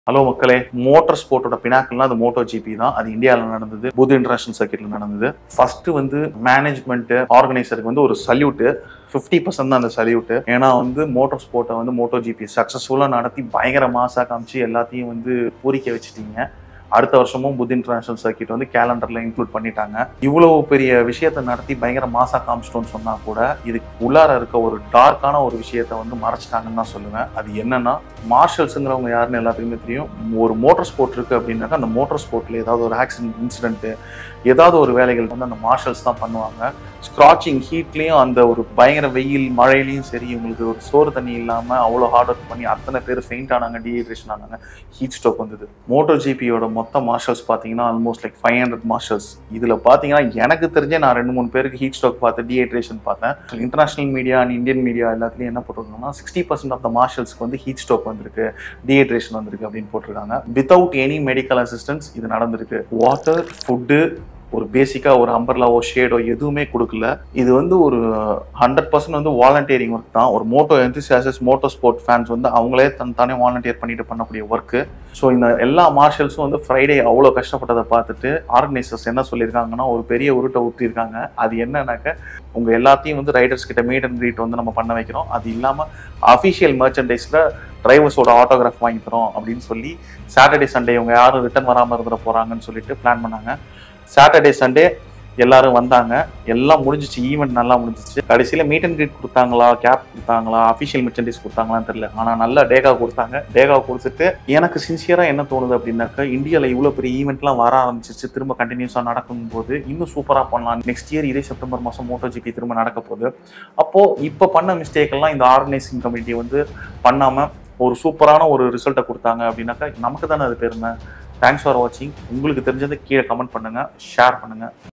hello மக்களே motor ஸ்போர்ட்டோட பினாக்கள்னா அது Moto GB தான் அது இந்தியாவில் நடந்தது புது இன்டர்நேஷனல் சர்க்கிட்ல நடந்தது ஃபர்ஸ்ட் வந்து மேனேஜ்மெண்ட் ஆர்கனைசருக்கு வந்து ஒரு சல்யூட்டு ஃபிஃப்டி பர்சன்ட் தான் அந்த சல்யூட்டு ஏன்னா வந்து மோட்டார் ஸ்போர்ட்டை வந்து மோட்டோ ஜிபி சக்ஸஸ்ஃபுல்லாக நடத்தி பயங்கர மாசா காமிச்சு எல்லாத்தையும் வந்து பூரிக்க வச்சுட்டீங்க அடுத்த வருஷமும் புத் இன்டர்நேஷனல் சர்க்கிட் வந்து கேலண்டர்ல இன்க்ளூட் பண்ணிட்டாங்க இவ்வளவு பெரிய விஷயத்தை நடத்தி பயங்கர மாசா காமிச்சிட்டோம்னு சொன்னா கூட இதுக்கு உள்ளார இருக்க ஒரு டார்க்கான ஒரு விஷயத்தை வந்து மறைச்சிட்டாங்கன்னு தான் சொல்லுவேன் அது என்னன்னா மார்ஷல்ஸுங்கிறவங்க யாருன்னு எல்லாத்துக்குமே தெரியும் ஒரு மோட்டார் ஸ்போர்ட் இருக்கு அப்படின்னாக்கா அந்த மோட்டார் ஸ்போர்ட்ல ஏதாவது ஒரு ஆக்சிடென்ட் இன்சிடென்ட் ஏதாவது ஒரு வேலைகள் வந்து அந்த மார்ஷல்ஸ் தான் பண்ணுவாங்க ஸ்க்ராச்சிங் ஹீட்லேயும் அந்த ஒரு பயங்கர வெயில் மழையிலையும் சரி உங்களுக்கு ஒரு சோறு தண்ணி இல்லாமல் அவ்வளோ ஹார்ட் ஒர்க் பண்ணி அத்தனை பேர் ஃபெயிண்ட் ஆனாங்க டீஹைட்ரேஷன் ஆனாங்க ஹீட் ஸ்ட்ரோக் வந்தது மோட்டோ ஜிபியோட மொத்த மார்ஷல்ஸ் பார்த்தீங்கன்னா almost like five hundred marshals இதில் பார்த்தீங்கன்னா எனக்கு தெரிஞ்சே நான் ரெண்டு மூணு பேருக்கு ஹீட் ஸ்ட்ரோக் பார்த்து டீஹைட்ரேஷன் பார்த்தேன் international media and Indian media எல்லாத்துலேயும் என்ன போட்டிருக்காங்கன்னா சிக்ஸ்டி பர்சன்ட் ஆஃப் த மார்ஷல்ஸ்க்கு வந்து ஹீட் ஸ்ட்ரோக் வந்திருக்கு டீஹைட்ரேஷன் வந்திருக்கு அப்படின்னு போட்டிருக்காங்க வித்தவுட் எனி மெடிக்கல் அசிஸ்டன்ஸ் இது நடந்திருக்கு வாட்டர் ஃபுட்டு ஒரு பேசிக்காக ஒரு அம்பர்லாவோ ஷேடோ எதுவுமே கொடுக்கல இது வந்து ஒரு ஹண்ட்ரட் பர்சன்ட் வந்து வாலண்டியரிங் ஒர்க் தான் ஒரு moto enthusiasts moto sport fans வந்து அவங்களே தன் தானே வாலண்டியர் பண்ணிட்டு பண்ணக்கூடிய ஒர்க்கு ஸோ இந்த எல்லா மார்ஷல்ஸும் வந்து ஃப்ரைடே அவ்வளோ கஷ்டப்பட்டதை பார்த்துட்டு ஆர்கனைசர்ஸ் என்ன சொல்லியிருக்காங்கன்னா ஒரு பெரிய உருட்டை ஊற்றிருக்காங்க அது என்னன்னாக்க உங்கள் எல்லாத்தையும் வந்து ரைடர்ஸ் கிட்ட மீட் அண்ட் ரீட் வந்து நம்ம பண்ண வைக்கிறோம் அது இல்லாமல் அஃபிஷியல் மர்ச்சன்டைஸில் டிரைவர்ஸோட ஆட்டோகிராஃப் வாங்கி தரோம் அப்படின்னு சொல்லி சாட்டர்டே சண்டே இவங்க யாரும் ரிட்டர்ன் வராமல் இருந்துட போகிறாங்கன்னு சொல்லிட்டு பிளான் பண்ணாங்க சாட்டர்டே சண்டே எல்லாரும் வந்தாங்க எல்லாம் முடிஞ்சிச்சு ஈவெண்ட் நல்லா முடிஞ்சிச்சு கடைசியில் மீட் அண்ட் கிரீட் கொடுத்தாங்களா கேப் கொடுத்தாங்களா அஃபிஷியல் மெர்ச்சன்டைஸ் கொடுத்தாங்களான்னு தெரியல ஆனால் நல்ல டேகா கொடுத்தாங்க டேகா கொடுத்துட்டு எனக்கு சின்சியராக என்ன தோணுது அப்படின்னாக்கா இந்தியாவில் இவ்வளோ பெரிய ஈவெண்ட்லாம் வர ஆரம்பிச்சிச்சு திரும்ப கண்டினியூஸாக நடக்கும்போது இன்னும் சூப்பராக பண்ணலாம் நெக்ஸ்ட் இயர் இதே செப்டம்பர் மாதம் மோட்டோ ஜிபி திரும்ப நடக்க போகுது அப்போது இப்போ பண்ண மிஸ்டேக் எல்லாம் இந்த ஆர்கனைசிங் கமிட்டி வந்து பண்ணாமல் ஒரு சூப்பரான ஒரு ரிசல்ட்டை கொடுத்தாங்க அப்படின்னாக்கா நமக்கு தானே அது பெருமை தேங்க்ஸ் ஃபார் வாட்சிங் உங்களுக்கு தெரிஞ்சதை கீழே கமெண்ட் பண்ணுங்கள் ஷேர் பண்ணுங்கள்